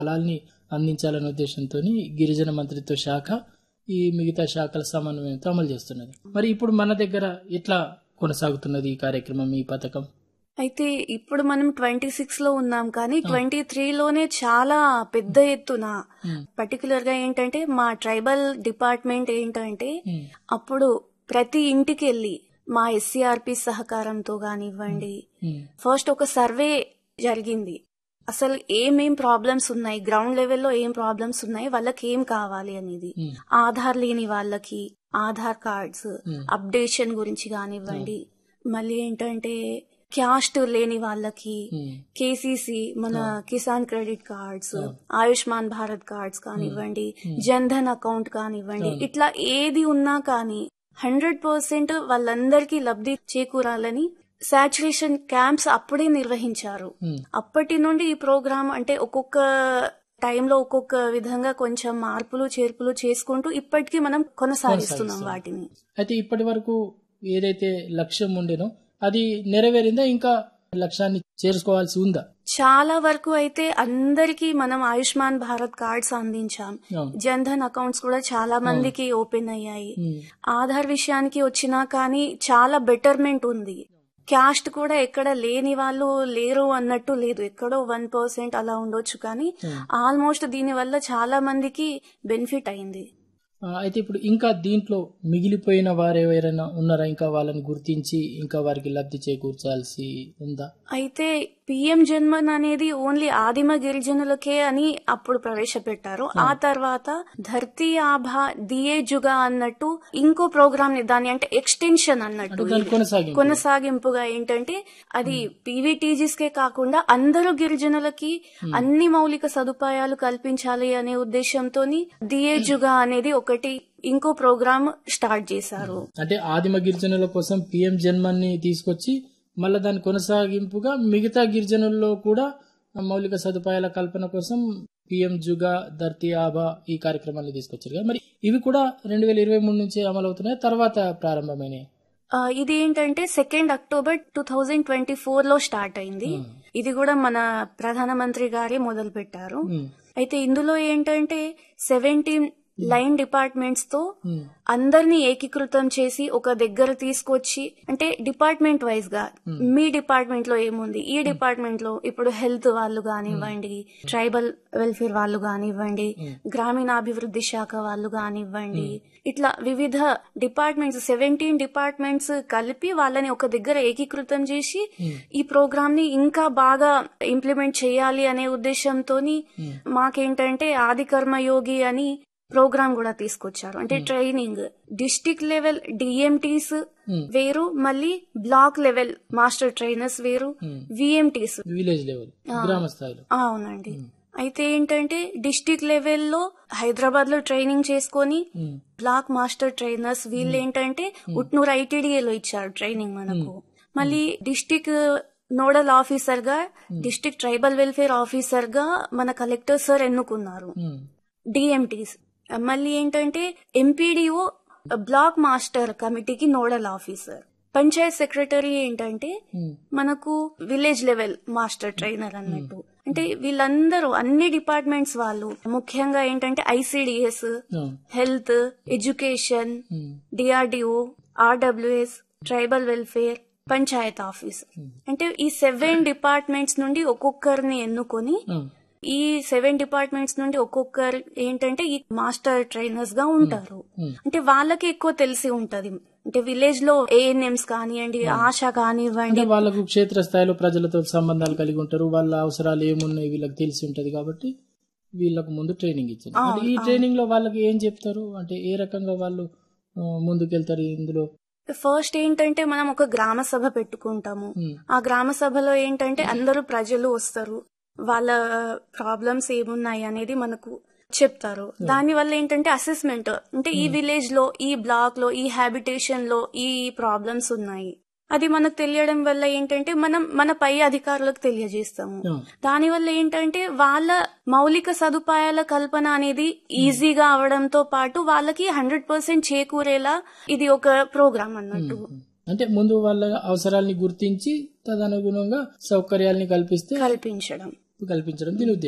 ఫలాల్ని అందించాలనే ఉద్దేశంతో గిరిజన మంత్రిత్వ శాఖ ఈ మిగతా శాఖల సమన్వయంతో అమలు చేస్తున్నది మరి ఇప్పుడు మన దగ్గర ఎట్లా కొనసాగుతున్నది ఈ కార్యక్రమం ఈ పథకం అయితే ఇప్పుడు మనం ట్వంటీ సిక్స్ లో ఉన్నాం కానీ ట్వంటీ త్రీలోనే చాలా పెద్ద ఎత్తున పర్టికులర్ గా ఏంటంటే మా ట్రైబల్ డిపార్ట్మెంట్ ఏంటంటే ఉమ్, అప్పుడు ప్రతి ఇంటికి వెళ్ళి మా ఎస్సీఆర్పి సహకారంతో కానివ్వండి ఉమ్, ఫస్ట్ ఒక సర్వే జరిగింది అసలు ఏమేం ప్రాబ్లమ్స్ ఉన్నాయి గ్రౌండ్ లెవెల్లో ఏం ప్రాబ్లమ్స్ ఉన్నాయి వాళ్ళకి ఏం కావాలి అనేది ఉమ్, ఆధార్ లేని వాళ్ళకి ఆధార్ కార్డ్స్ Hmm. అప్డేషన్ గురించి కానివ్వండి మళ్ళీ ఏంటంటే క్యాస్ట్ లేని వాళ్ళకి ఉమ్, కేసీసీ మన Kisan credit cards Ayushman Bharat cards కానివ్వండి జన్ ధన్ అకౌంట్ కానివ్వండి ఇట్లా ఏది ఉన్నా కానీ హండ్రెడ్ పర్సెంట్ వాళ్ళందరికీ లబ్ధి చేకూరాలని సాచురేషన్ క్యాంప్స్ అప్పుడే నిర్వహించారు ఉమ్. అప్పటి నుండి ఈ ప్రోగ్రామ్ అంటే ఒక్కొక్క టైంలో ఒక్కొక్క విధంగా కొంచెం మార్పులు చేర్పులు చేసుకుంటూ ఇప్పటికీ మనం కొనసాగిస్తున్నాం వాటిని అయితే ఇప్పటి వరకు ఏదైతే లక్ష్యం ఉండేనో అది నెరవేరిందా ఇంకా లక్ష్యాన్ని చేరుకోవాల్సి ఉందా చాలా వరకు అయితే అందరికీ మనం ఆయుష్మాన్ భారత్ కార్డ్స్ అందించాం అవును. జన్ ధన్ అకౌంట్స్ కూడా చాలా మందికి ఓపెన్ అయ్యాయి ఉమ్, ఆధార్ విషయానికి వచ్చినా కానీ చాలా బెటర్మెంట్ ఉంది క్యాస్ట్ కూడా ఎక్కడ లేని వాళ్ళు లేరు అన్నట్టు లేదు ఎక్కడో వన్ పర్సెంట్ అలా ఉండొచ్చు కానీ ఆల్మోస్ట్ దీని వల్ల చాలా మందికి బెనిఫిట్ అయింది ఆ, అయితే ఇప్పుడు ఇంకా దీంట్లో మిగిలిపోయిన వారు ఎవరైనా ఉన్నారా ఇంకా వాళ్ళని గుర్తించి ఇంకా వారికి లబ్ధి చేకూర్చాల్సి ఉందా అయితే పిఎం జన్మన్ అనేది ఓన్లీ ఆదిమ గిరిజనులకే అని అప్పుడు ప్రవేశపెట్టారు ఆ తర్వాత ధర్తీ ఆభా దియే జుగా అన్నట్టు ఇంకో ప్రోగ్రామ్ ని దాని అంటే ఎక్స్టెన్షన్ అన్నట్టు దాని ఇది. కొనసాగింపు. కొనసాగింపుగా ఏంటంటే అది పీవీటీజీస్ కే కాకుండా అందరూ గిరిజనులకి అన్ని మౌలిక సదుపాయాలు కల్పించాలి అనే ఉద్దేశంతో దియే జుగా అనేది ఒకటి ఇంకో ప్రోగ్రామ్ స్టార్ట్ చేశారు అంటే ఆదిమ గిరిజనుల కోసం పిఎం జన్మని తీసుకొచ్చి మళ్ళీ దాని కొనసాగింపుగా మిగతా గిరిజనుల్లో కూడా మౌలిక సదుపాయాల కల్పన కోసం పిఎం జుగా ధర్తీ ఆబా ఈ కార్యక్రమాన్ని తీసుకొచ్చారు కదా మరి ఇవి కూడా రెండు వేల ఇరవై మూడు నుంచి అమలవుతున్నాయి తర్వాత ప్రారంభమైనాయి ఆ, ఇది ఏంటంటే second October two thousand twenty four లో స్టార్ట్ అయింది ఇది కూడా మన ప్రధానమంత్రి గారే మొదలు పెట్టారు ఉమ్, అయితే ఇందులో ఏంటంటే సెవెంటీన్ లైన్ డిపార్ట్మెంట్స్ తో ఉమ్, అందరినీ ఏకీకృతం చేసి ఒక దగ్గర తీసుకొచ్చి అంటే డిపార్ట్మెంట్ వైజ్ గా మీ డిపార్ట్మెంట్ లో ఏముంది ఈ డిపార్ట్మెంట్ లో ఇప్పుడు హెల్త్ వాళ్ళు కానివ్వండి ట్రైబల్ వెల్ఫేర్ వాళ్ళు కానివ్వండి గ్రామీణాభివృద్ధి శాఖ వాళ్ళు కానివ్వండి ఇట్లా వివిధ డిపార్ట్మెంట్స్ సెవెంటీన్ డిపార్ట్మెంట్స్ కలిపి వాళ్ళని ఒక దగ్గర ఏకీకృతం చేసి ఈ ప్రోగ్రామ్ ని ఇంకా బాగా ఇంప్లిమెంట్ చేయాలి అనే ఉద్దేశంతో మాకేంటంటే ఆది కర్మయోగి అని ప్రోగ్రామ్ కూడా తీసుకొచ్చారు అంటే ట్రైనింగ్ డిస్టిక్ లెవెల్ డిఎంటీస్ వేరు మళ్ళీ బ్లాక్ లెవెల్ మాస్టర్ ట్రైనర్స్ వేరు విఎంటీస్ విలేజ్ లెవెల్ గ్రామ స్థాయిలో అవునండి అయితే ఏంటంటే డిస్టిక్ లెవెల్లో హైదరాబాద్ లో ట్రైనింగ్ చేసుకొని ఉమ్, బ్లాక్ మాస్టర్ ట్రైనర్స్ వీళ్ళు ఏంటంటే ఉట్నూరు ఐటీడీఏలో ఇచ్చారు ట్రైనింగ్ మనకు మళ్ళీ డిస్టిక్ నోడల్ ఆఫీసర్ గా డిస్టిక్ ట్రైబల్ వెల్ఫేర్ ఆఫీసర్ గా మన కలెక్టర్ సార్ ఎన్నుకున్నారు ఉమ్, డిఎంటీస్ మళ్ళీ ఏంటంటే ఎంపీడీఓ బ్లాక్ మాస్టర్ కమిటీకి నోడల్ ఆఫీసర్ పంచాయత్ సెక్రటరీ ఏంటంటే ఉమ్, మనకు విలేజ్ లెవెల్ మాస్టర్ ట్రైనర్ అన్నట్టు అంటే వీళ్ళందరూ అన్ని డిపార్ట్మెంట్స్ వాళ్ళు ముఖ్యంగా ఏంటంటే ఐసిడిఎస్ అవును. Health education um, DRDO RWS tribal welfare panchayat office అంటే ఈ సెవెన్ డిపార్ట్మెంట్స్ నుండి ఒక్కొక్కరిని ఎన్నుకొని అవును. ఈ సెవెన్ డిపార్ట్మెంట్స్ నుండి ఒక్కొక్కరు ఏంటంటే ఈ మాస్టర్ ట్రైనర్స్ గా ఉంటారు Hmm. అంటే వాళ్ళకి ఎక్కువ తెలిసి ఉంటది అంటే విలేజ్ లో ఏఎన్ఎంస్ కానివ్వండి ఆశ కానివ్వండి అంటే వాళ్ళకు క్షేత్రస్థాయిలో ప్రజలతో సంబంధాలు కలిగి ఉంటారు వాళ్ళ అవసరాలు ఏమున్నాయి వీళ్ళకి తెలిసి ఉంటది కాబట్టి వీళ్ళకు ముందు ట్రైనింగ్ ఇచ్చారు అంటే ఈ ట్రైనింగ్ లో వాళ్ళకి ఏం చెప్తారు అంటే ఏ రకంగా వాళ్ళు ఆ, ముందుకెళ్తారు ఇందులో ఫస్ట్ ఏంటంటే మనం ఒక గ్రామ సభ పెట్టుకుంటాము ఉమ్, ఆ గ్రామ సభలో ఏంటంటే అందరూ ప్రజలు వస్తారు వాళ్ళ ప్రాబ్లమ్స్ ఏమున్నాయి అనేది మనకు చెప్తారు దాని వల్ల ఏంటంటే అసెస్మెంట్ అంటే ఈ విలేజ్ లో ఈ బ్లాక్ లో ఈ హ్యాబిటేషన్ లో ఈ ప్రాబ్లమ్స్ ఉన్నాయి అది మనకు తెలియడం వల్ల ఏంటంటే మనం మన పై అధికారులకు తెలియజేస్తాము అవును. దానివల్ల ఏంటంటే వాళ్ళ మౌలిక సదుపాయాల కల్పన అనేది ఈజీగా అవడంతో పాటు వాళ్ళకి హండ్రెడ్ పర్సెంట్ చేకూరేలా ఇది ఒక ప్రోగ్రామ్ అన్నట్టు అంటే ముందు వాళ్ళ అవసరాల్ని గుర్తించి తదనుగుణంగా సౌకర్యాల్ని కల్పిస్తే కల్పించడం కల్పించడం దీని ఉద్దేశం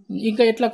ఇంకా ఎట్లా